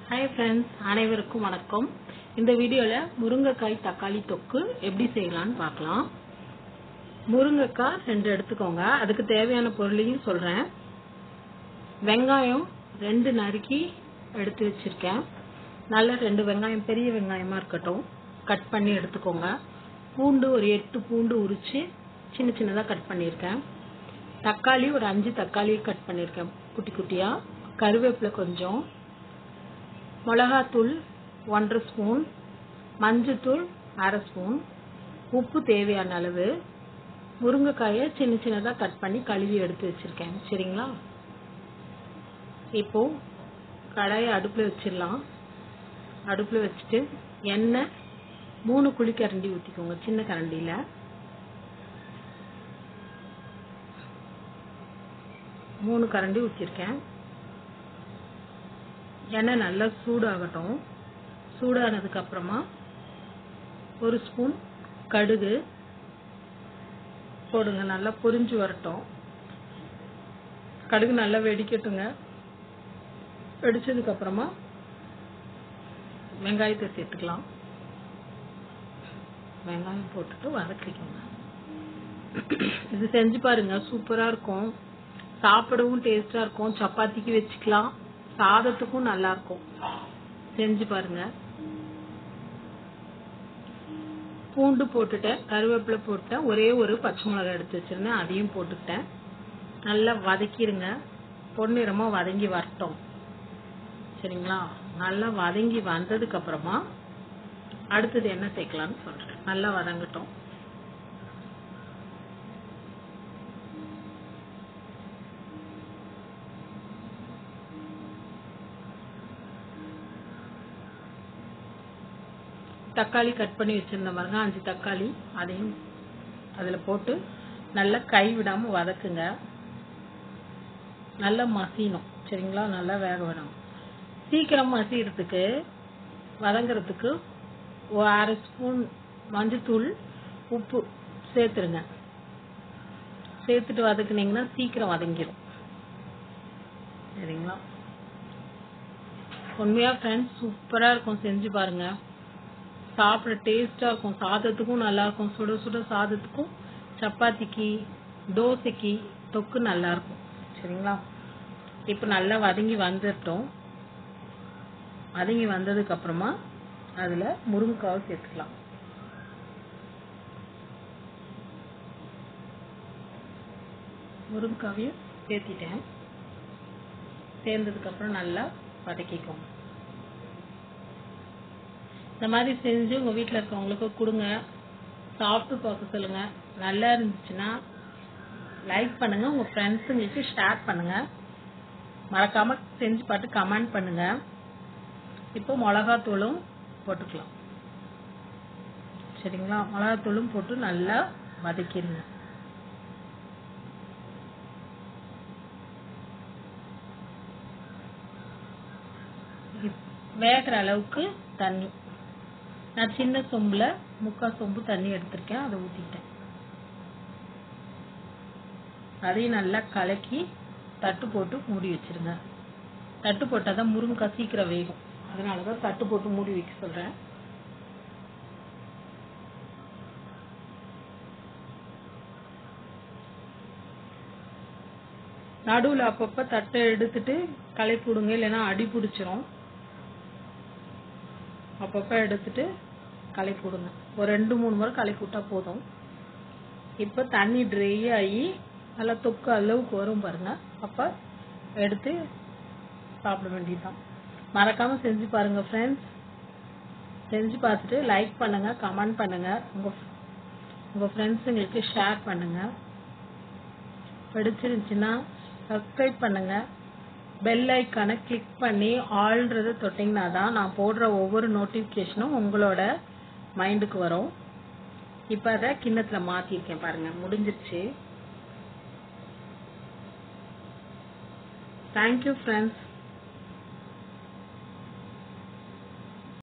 hi friends அனைவருக்கும் வணக்கம் இந்த வீடியோவில் முருங்கைக்காய் தக்காளி தொக்கு எப்படி செய்யலாம்னு பார்க்கலாம் முருங்கைக்காய் ரெண்டு எடுத்துக்கோங்க அதுக்கு தேவையான பொருளையும் சொல்கிறேன் வெங்காயம் ரெண்டு நறுக்கி எடுத்து வச்சிருக்கேன் நல்ல ரெண்டு வெங்காயம் பெரிய வெங்காயமாக இருக்கட்டும் கட் பண்ணி எடுத்துக்கோங்க பூண்டு ஒரு எட்டு பூண்டு உரித்து சின்ன சின்னதாக கட் பண்ணியிருக்கேன் தக்காளி ஒரு அஞ்சு தக்காளி கட் பண்ணியிருக்கேன் குட்டி குட்டியாக கருவேப்பிலை கொஞ்சம் மிளகாத்தூள் ஒன்றரை ஸ்பூன் மஞ்சத்தூள் அரை ஸ்பூன் உப்பு தேவையான அளவு முருங்கைக்காயை சின்ன சின்னதாக கட் பண்ணி கழுவி எடுத்து வச்சுருக்கேன் சரிங்களா இப்போ கடாயை அடுப்பில் வச்சிடலாம் அடுப்பில் வச்சுட்டு எண்ணெய் மூணு குழி கரண்டி ஊற்றிக்கோங்க சின்ன கரண்டியில் மூணு கரண்டி ஊற்றிருக்கேன் எண்ணெய் நல்லா சூடாகட்டும் சூடானதுக்கு அப்புறமா ஒரு ஸ்பூன் கடுகு போடுங்க நல்லா பொரிஞ்சு வரட்டும் கடுகு நல்லா வெடிக்கட்டுங்க வெடிச்சதுக்கு அப்புறமா வெங்காயத்தை சேர்த்துக்கலாம் வெங்காயம் போட்டுட்டு வதக்கிக்கோங்க இது செஞ்சு பாருங்க சூப்பரா இருக்கும் சாப்பிடவும் டேஸ்டா இருக்கும் சப்பாத்திக்கு வச்சுக்கலாம் சாதத்துக்கும் நல்லா இருக்கும் செஞ்சு பாருங்க பூண்டு போட்டுட்டேன் கருவேப்பிலை போட்டுட்டேன் ஒரே ஒரு பச்சை மிளகாய் எடுத்து வச்சிருந்தேன் அதையும் போட்டுக்கிட்டேன் நல்லா வதக்கிருங்க பொன்னிறமா வதங்கி வரட்டும் சரிங்களா நல்லா வதங்கி வந்ததுக்கு அப்புறமா அடுத்தது என்ன சேர்க்கலாம்னு சொல்றேன் நல்லா வதங்கட்டும் தக்காளி கட் பண்ணி வச்சிருந்த பாருங்க அஞ்சு தக்காளி அதையும் அதில் போட்டு நல்லா கை விடாம வதக்குங்க நல்லா மசியணும் சரிங்களா நல்லா வேக விடணும் சீக்கிரம் மசியறதுக்கு வதங்குறதுக்கு ஒரு அரை ஸ்பூன் மஞ்சத்தூள் உப்பு சேர்த்துருங்க சேர்த்துட்டு வதக்குனீங்கன்னா சீக்கிரம் வதங்கிடும் சரிங்களா உண்மையா ஃப்ரெண்ட்ஸ் சூப்பரா இருக்கும் செஞ்சு பாருங்க சாப்பிட டேஸ்டா இருக்கும் சாதத்துக்கும் நல்லா இருக்கும் சுட சுட சாதத்துக்கும் சப்பாத்திக்கு தோசைக்கு தொக்கு நல்லா இருக்கும் சரிங்களா இப்போ நல்லா வதங்கி வந்துட்டோம் வதங்கி வந்ததுக்கு அப்புறமா அதுல முருங்கைக்காவை சேர்த்துக்கலாம் முருங்கைக்காவையும் சேர்த்திட்டேன் சேர்ந்ததுக்கு அப்புறம் நல்லா வதக்கிக்கோங்க இந்த மாதிரி செஞ்சு உங்க வீட்டில் இருக்கவங்களுக்கு கொடுங்க சாப்பிட்டு பார்க்க சொல்லுங்க நல்லா இருந்துச்சுன்னா லைக் பண்ணுங்க உங்க ஃப்ரெண்ட்ஸுங்களுக்கு ஷேர் பண்ணுங்க மறக்காம செஞ்சு பார்த்து கமெண்ட் பண்ணுங்க இப்போ மிளகாத்தூளும் போட்டுக்கலாம் சரிங்களா மிளகாத்தூளும் போட்டு நல்லா வதக்கிடுங்க வேகிற அளவுக்கு தண்ணி நான் சின்ன சொம்புல முக்கால் சொம்பு தண்ணி எடுத்திருக்கேன் அதை ஊத்திட்டேன் அதையும் நல்லா கலக்கி தட்டு போட்டு மூடி வச்சிருங்க தட்டு போட்டாதான் முருங்கைக்காய் சீக்கிரம் வேகும் அதனாலதான் தட்டு போட்டு மூடி வைக்க சொல்றேன் நடுவுல அப்பப்ப தட்டை எடுத்துட்டு களைப்பு விடுங்க இல்லைன்னா அடி பிடிச்சிரும் அப்பப்ப எடுத்துட்டு கலக்கி விடுங்க ஒரு ரெண்டு மூணு முறை கலக்கி விட்டா போதும் இப்ப தண்ணி ட்ரை ஆகி நல்லா தொக்கு அளவுக்கு வரும் பாருங்க அப்ப எடுத்து சாப்பிட வேண்டியதுதான் மறக்காம செஞ்சு பாருங்க ஃப்ரெண்ட்ஸ் செஞ்சு பார்த்துட்டு லைக் பண்ணுங்க கமெண்ட் பண்ணுங்க உங்க உங்க ஃப்ரெண்ட்ஸுங்களுக்கு ஷேர் பண்ணுங்க பிடிச்சிருந்துச்சுன்னா சப்ஸ்கிரைப் பண்ணுங்க பெல் ஐக்கானை கிளிக் பண்ணி ஆல்ன்றதை தொட்டிங்கன்னா தான் நான் போடுற ஒவ்வொரு நோட்டிஃபிகேஷனும் உங்களோட மைண்டுக்கு வரும் இப்போ அதை கிண்ணத்தில் மாற்றிருக்கேன் பாருங்க முடிஞ்சிருச்சு தேங்க்யூ ஃப்ரெண்ட்ஸ்